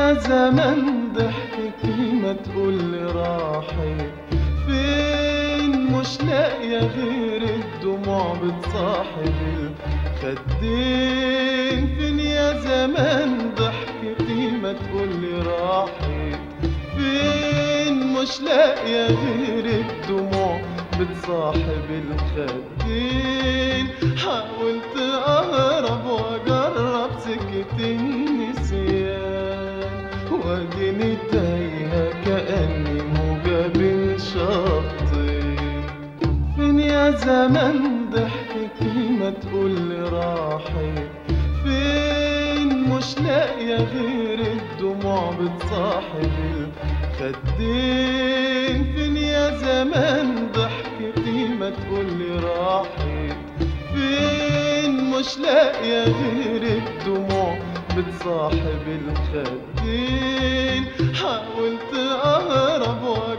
يا زمن ضحكتي ما تقولي راحت فين مش لاقية غير الدموع بتصاحب الخدين فين يا زمان ضحكتي ما تقولي راحت فين مش لاقية غير الدموع بتصاحب الخدين حاولت أهرب وأجرب سكة النسيان وأديني تايهة كأني موجة بين شطين فين يا زمن ضحكتي ما تقولي راحت فين مش لاقية غير الدموع بتصاحب الخدين فين يا زمان ضحكتي ما تقولي راحت فين مش لاقية غير الدموع بتصاحب الخدين حاولت أهرب